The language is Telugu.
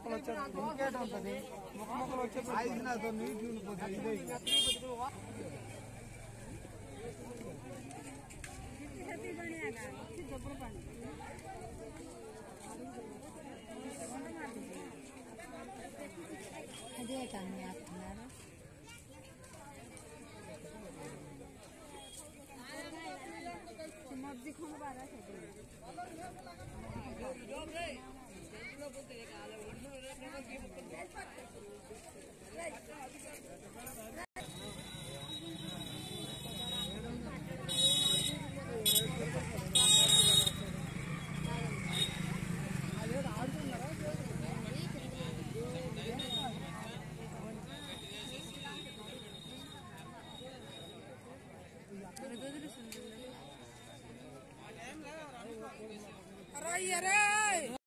మొక్కలు వచ్చే ఇంకేట ఉంటుంది మొక్క మొక్కలు వచ్చే ఐదు నాతో నీటి ఉండిపోతుంది ఇదే అదే కానీ వేస్తున్నారు